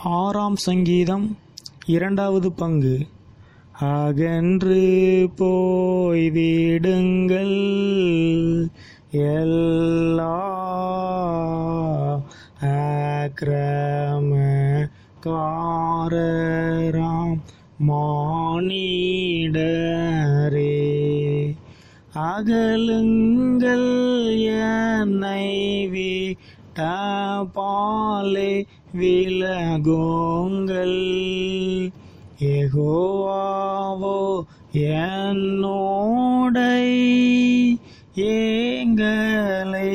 ஆறாம் சங்கீதம் இரண்டாவது பங்கு அகன்று போய்விடுங்கள் எல்லா அக்கிரமக்காரராம் மானிடரே அகலுங்கள் என்னை விட்ட பாலே விலகோங்கள் எகோவாவோ என்னோடை ஏங்களை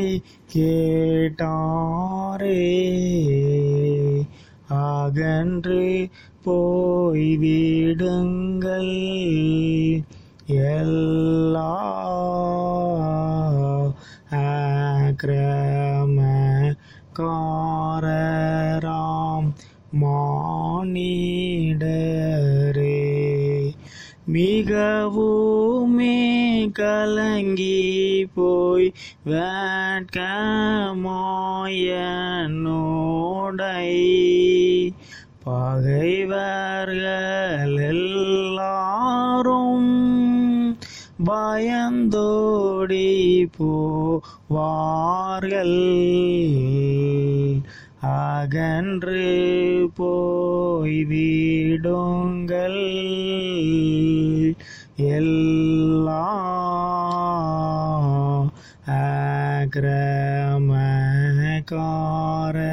கேட்டாரே அகன்று போய்விடுங்கள் எல்லா அக்கிரமக்காரராம் மானிடரே மிகவுமே கலங்கி போய் வேட்கமாயனோடை பகைவர்கள் எல்லாரும் பயந்தோடி போவார்கள் அகன்று போய்விடுங்கள் எல்லா அக்கிரமக்கார